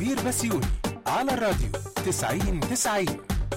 وعبير بسيوني على الراديو 90 90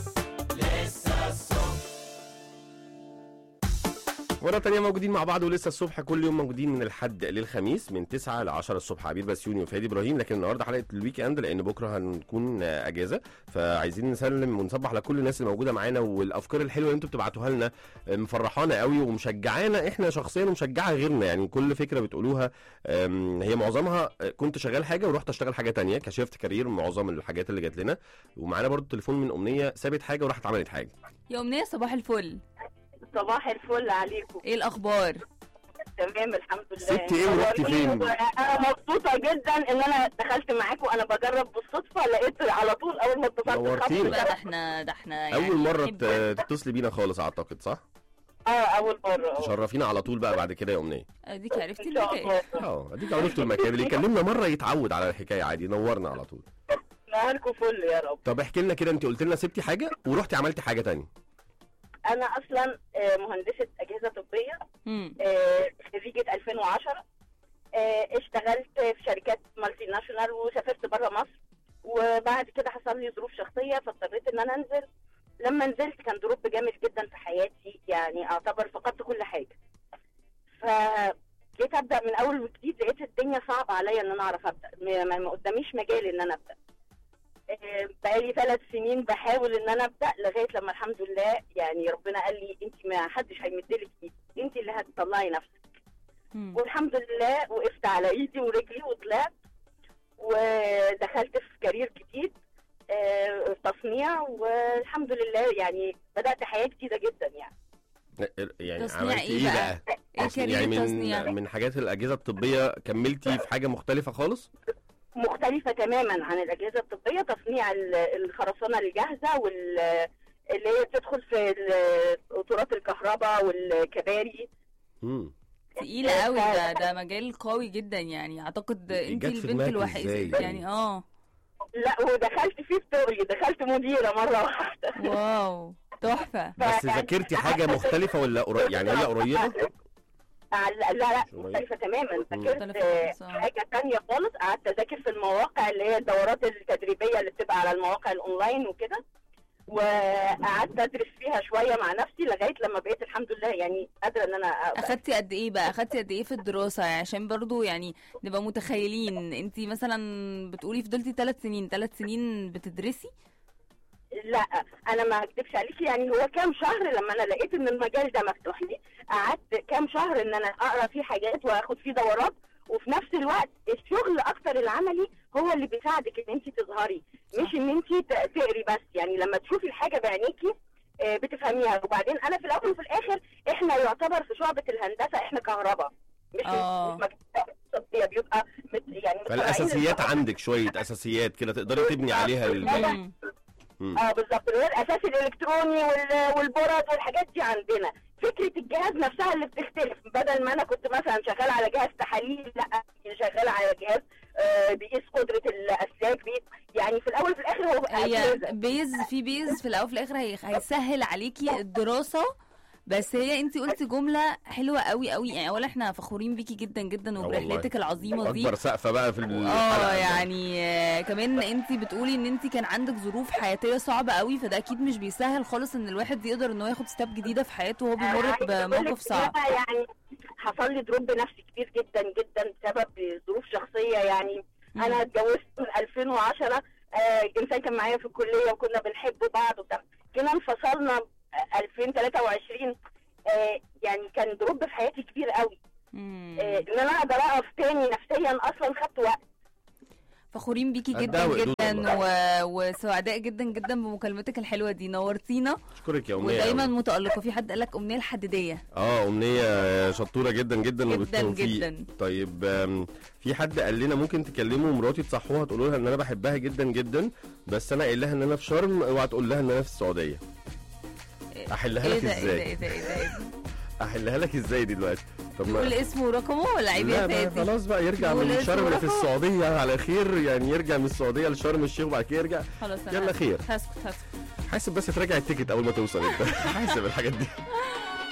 مرة تانية موجودين مع بعض ولسه الصبح كل يوم موجودين من الحد للخميس من 9 ل 10 الصبح عبير بسيوني وفادي ابراهيم لكن النهارده حلقة الويك اند لان بكره هنكون آه، اجازة فعايزين نسلم ونصبح على كل الناس اللي موجودة معانا والافكار الحلوة اللي انتوا بتبعتوها لنا آه، مفرحانا قوي ومشجعانا احنا شخصيا ومشجعة غيرنا يعني كل فكرة بتقولوها آم، هي معظمها آه، كنت شغال حاجة ورحت اشتغل حاجة تانية كشفت كارير معظم الحاجات اللي جات لنا ومعانا برضو تليفون من امنية سابت حاجة وراحت عملت حاجة يا أمنية صباح الفل صباح الفل عليكم ايه الأخبار؟ تمام الحمد لله سبتي ايه ورحتي فين؟ انا مبسوطه جدا ان انا دخلت معاكم انا بجرب بالصدفه لقيت على طول اول ما اتصلت نورتينا. لا الخط ده احنا ده احنا يعني اول مرة نحب- ت- تتصلي بينا خالص اعتقد صح؟ اه اول مره آه. تشرفينا على طول بقى بعد كده يا امنيه اديك عرفتي ان شاء الحكاية الله اه اديك عرفتوا المكان اللي يكلمنا مره يتعود على الحكايه عادي نورنا على طول نهاركم فل يا رب طب احكي لنا كده انت قلت لنا سبتي حاجه ورحتي عملتي حاجه تانية انا اصلا آه، مهندسه اجهزه طبيه مم. آه، خريجه 2010 آه، اشتغلت في شركات مالتي ناشونال وسافرت بره مصر وبعد كده حصل لي ظروف شخصيه فاضطريت ان انا انزل لما نزلت كان دروب جامد جدا في حياتي يعني اعتبر فقدت كل حاجه فجيت ابدا من اول وجديد لقيت الدنيا صعبه عليا ان انا اعرف ابدا ما- ما ما قداميش مجال ان انا ابدا آه، بقالي ثلاث سنين بحاول ان انا ابدا لغايه لما الحمد لله يعني ربنا قال لي انت ما حدش هيمدلك ايد انت اللي هتطلعي نفسك مم. والحمد لله وقفت على ايدي ورجلي وطلعت ودخلت في كارير جديد آه، تصنيع والحمد لله يعني بدات حياه جديده جدا يعني يعني تصنيع عملتي إيه ايه بقى؟ بقى ايه تصنيع- كارير يعني التصنيع؟ من من حاجات الاجهزه الطبيه كملتي في حاجه مختلفه خالص مختلفه تماما عن الاجهزه الطبيه تصنيع ال- الخرسانه الجاهزه وال اللي هي بتدخل في ال- قطورات الكهرباء والكباري امم تقيلة قوي ده ده مجال قوي جدا يعني اعتقد انت جت في البنت دماغك الوحيدة إزاي؟ يعني اه لا ودخلت فيه بتوري دخلت مديره مره واحده واو تحفة بس ذاكرتي حاجه مختلفه ولا قريب يعني هي قريبه آه، لا لا لا مش قريب. مختلفة تماما ذاكرت مختلفة آه، خالص، آه. حاجة تانية خالص قعدت أذاكر في المواقع اللي هي الدورات التدريبية اللي بتبقى على المواقع الأونلاين وكده وقعدت أدرس فيها شوية مع نفسي لغاية لما بقيت الحمد لله يعني قادرة إن أنا أبقى. اخدتي قد ايه بقى اخدتي قد ايه في الدراسة يعني عشان برضو يعني نبقى متخيلين انت مثلا بتقولي فضلتي ثلاث سنين ثلاث سنين بتدرسي لا أنا ما أكدبش عليكي يعني هو كام شهر لما أنا لقيت إن المجال ده مفتوح لي قعدت كام شهر إن أنا أقرأ فيه حاجات وآخد فيه دورات وفي نفس الوقت الشغل أكتر العملي هو اللي بيساعدك إن أنت تظهري مش ان انت ت- تقري بس يعني لما تشوفي الحاجه بعينيكي آه، بتفهميها وبعدين انا في الاول وفي الاخر احنا يعتبر في شعبة الهندسه احنا كهرباء مش آه. مش مكتبة طبية بيبقى مت يعني متفرعين فالاساسيات للكهرباء. عندك شويه اساسيات كده تقدري تبني عليها ال... مم. مم. اه بالظبط اللي هو الاساس الالكتروني وال- والبرد والحاجات دي عندنا فكره الجهاز نفسها اللي بتختلف بدل ما انا كنت مثلا شغال على جهاز تحاليل لا شغال على جهاز آه، بيقيس قدره الاسلاك بيقيس يعني في الاول وفي الاخر هو هي أجهزة. بيز في بيز في الاول وفي الاخر هي- هيسهل عليكي الدراسه بس هي انت قلتي جمله حلوه قوي قوي يعني اولا احنا فخورين بيكي جدا جدا آه وبرحلتك العظيمه دي اكبر سقفه بقى في الحلقه اه يعني آه، كمان انت بتقولي ان انت كان عندك ظروف حياتيه صعبه قوي فده اكيد مش بيسهل خالص ان الواحد يقدر ان هو ياخد ستاب جديده في حياته وهو بيمر عايزة أقول لك بموقف إن صعب أنا يعني حصل لي دروب نفسي كبير جدا جدا بسبب ظروف شخصيه يعني مم. انا اتجوزت من 2010 آه انسان كان معايا في الكليه وكنا بنحب بعض وبتاع كنا انفصلنا آه، 2023 آه يعني كان دروب في حياتي كبير قوي مم. آه ان انا اقدر اقف تاني نفسيا اصلا خدت وقت فخورين بيكي قدها جدا وقدود جدا و... وسعداء جدا جدا بمكالمتك الحلوه دي نورتينا اشكرك يا امنيه ودايما أوي. متالقه في حد قالك امنيه الحديديه اه امنيه شطوره جدا جدا جدا وبالتوفيق جدا. طيب آم، في حد قال لنا ممكن تكلموا مراتي تصحوها تقولوا لها ان انا بحبها جدا جدا بس انا قايل لها ان انا في شرم اوعى تقول لها ان انا في السعوديه احلها ايه لك ده ايه ده ازاي ايه ده ايه ده إيه ده؟ احلها لك ازاي دلوقتي طب يقول اسمه ورقمه ولا عيب لا يا بقى فادي خلاص بقى يرجع يقول من اسمه شرم ورقمه. في السعوديه على خير يعني يرجع من السعوديه لشرم الشيخ وبعد كده يرجع خلاص انا يلا خير هسكت هسكت حاسب بس تراجع التيكت اول ما توصل انت حاسب الحاجات دي